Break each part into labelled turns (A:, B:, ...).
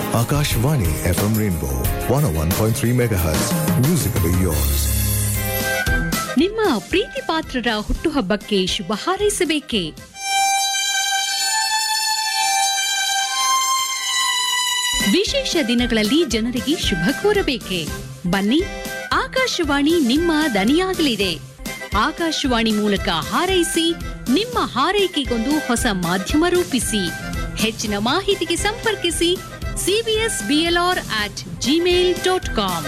A: Akashvani FM Rainbow 101.3 MHz. Musically yours.
B: ನಿಮ್ಮ ಪ್ರೀತಿ ಪಾತ್ರರ ಹುಟ್ಟುಹಬ್ಬಕ್ಕೆ ಶುಭ ಹಾರೈಸಬೇಕೇ ವಿಶೇಷ ದಿನಗಳಲ್ಲಿ ಜನರಿಗೆ ಶುಭ ಕೋರಬೇಕೆ ಬನ್ನಿ ಆಕಾಶವಾಣಿ ನಿಮ್ಮ ದನಿಯಾಗಲಿದೆ ಆಕಾಶವಾಣಿ ಮೂಲಕ ಹಾರೈಸಿ ನಿಮ್ಮ ಹಾರೈಕೆಗೊಂದು ಹೊಸ ಮಾಧ್ಯಮ ರೂಪಿಸಿ ಹೆಚ್ಚಿನ ಮಾಹಿತಿಗೆ ಸಂಪರ್ಕಿಸಿ C B S B L R at Gmail dot com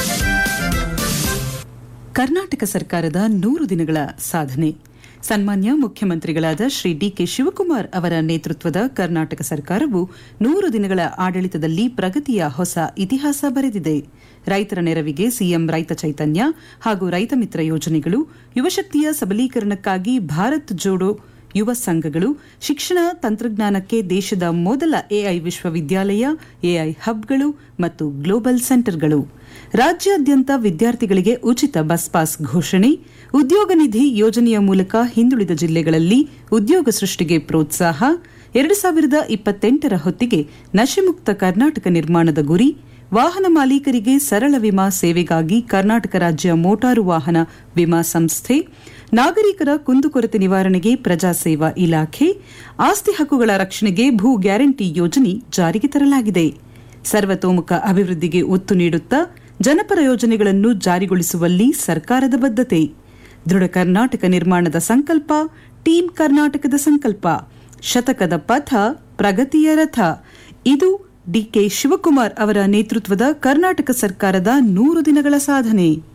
C: Karnataka ಸರ್ಕಾರದ ನೂರು ದಿನಗಳ ಸಾಧನೆ ಸನ್ಮಾನ್ಯ ಮುಖ್ಯಮಂತ್ರಿಗಳಾದ ಶ್ರೀ ಡಿಕೆ ಶಿವಕುಮಾರ್ ಅವರ ನೇತೃತ್ವದ ಕರ್ನಾಟಕ ಸರ್ಕಾರವು ನೂರು ದಿನಗಳ ಆಡಳಿತದಲ್ಲಿ ಪ್ರಗತಿಯ ಹೊಸ ಇತಿಹಾಸ ಬರೆದಿದೆ ರೈತರ ನೆರವಿಗೆ ಸಿಎಂ ರೈತ ಚೈತನ್ಯ ಹಾಗೂ ರೈತ ಮಿತ್ರ ಯೋಜನೆಗಳು ಯುವಶಕ್ತಿಯ ಸಬಲೀಕರಣಕ್ಕಾಗಿ ಭಾರತ್ ಜೋಡೋ ಯುವ ಸಂಘಗಳು ಶಿಕ್ಷಣ ತಂತ್ರಜ್ಞಾನಕ್ಕೆ ದೇಶದ ಮೊದಲ ಎಐ ವಿಶ್ವವಿದ್ಯಾಲಯ ಎಐ ಹಬ್ಗಳು ಮತ್ತು ಗ್ಲೋಬಲ್ ಸೆಂಟರ್ಗಳು ರಾಜ್ಯಾದ್ಯಂತ ವಿದ್ಯಾರ್ಥಿಗಳಿಗೆ ಉಚಿತ ಬಸ್ ಪಾಸ್ ಘೋಷಣೆ ಉದ್ಯೋಗ ನಿಧಿ ಯೋಜನೆಯ ಮೂಲಕ ಹಿಂದುಳಿದ ಜಿಲ್ಲೆಗಳಲ್ಲಿ ಉದ್ಯೋಗ ಸೃಷ್ಟಿಗೆ ಪ್ರೋತ್ಸಾಹ ಎರಡು ಸಾವಿರದ ಇಪ್ಪತ್ತೆಂಟರ ಹೊತ್ತಿಗೆ ನಶೆಮುಕ್ತ ಕರ್ನಾಟಕ ನಿರ್ಮಾಣದ ಗುರಿ ವಾಹನ ಮಾಲೀಕರಿಗೆ ಸರಳ ವಿಮಾ ಸೇವೆಗಾಗಿ ಕರ್ನಾಟಕ ರಾಜ್ಯ ಮೋಟಾರು ವಾಹನ ವಿಮಾ ಸಂಸ್ಥೆ ನಾಗರಿಕರ ಕುಂದುಕೊರತೆ ನಿವಾರಣೆಗೆ ಪ್ರಜಾಸೇವಾ ಇಲಾಖೆ ಆಸ್ತಿ ಹಕ್ಕುಗಳ ರಕ್ಷಣೆಗೆ ಭೂ ಗ್ಯಾರಂಟಿ ಯೋಜನೆ ಜಾರಿಗೆ ತರಲಾಗಿದೆ ಸರ್ವತೋಮುಖ ಅಭಿವೃದ್ಧಿಗೆ ಒತ್ತು ನೀಡುತ್ತಾ ಜನಪರ ಯೋಜನೆಗಳನ್ನು ಜಾರಿಗೊಳಿಸುವಲ್ಲಿ ಸರ್ಕಾರದ ಬದ್ಧತೆ ದೃಢ ಕರ್ನಾಟಕ ನಿರ್ಮಾಣದ ಸಂಕಲ್ಪ ಟೀಂ ಕರ್ನಾಟಕದ ಸಂಕಲ್ಪ ಶತಕದ ಪಥ ಪ್ರಗತಿಯ ರಥ ಇದು ಡಿಕೆ ಶಿವಕುಮಾರ್ ಅವರ ನೇತೃತ್ವದ ಕರ್ನಾಟಕ ಸರ್ಕಾರದ ನೂರು ದಿನಗಳ ಸಾಧನೆ